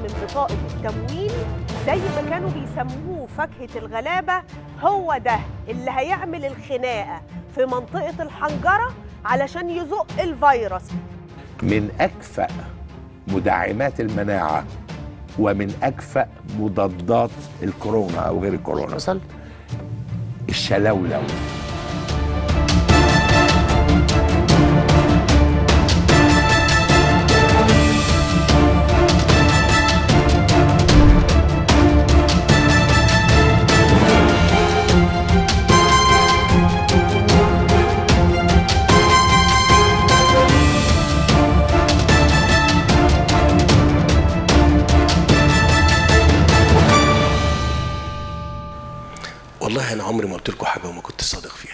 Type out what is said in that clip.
من بطاقة التموين زي ما كانوا بيسموه فاكهة الغلابة هو ده اللي هيعمل الخناقة في منطقة الحنجرة علشان يزق الفيروس من أكفأ مدعمات المناعة ومن أكفأ مضادات الكورونا أو غير الكورونا وصلت الشلولو والله انا عمري ما قلت لكم حاجه وما كنت صادق فيها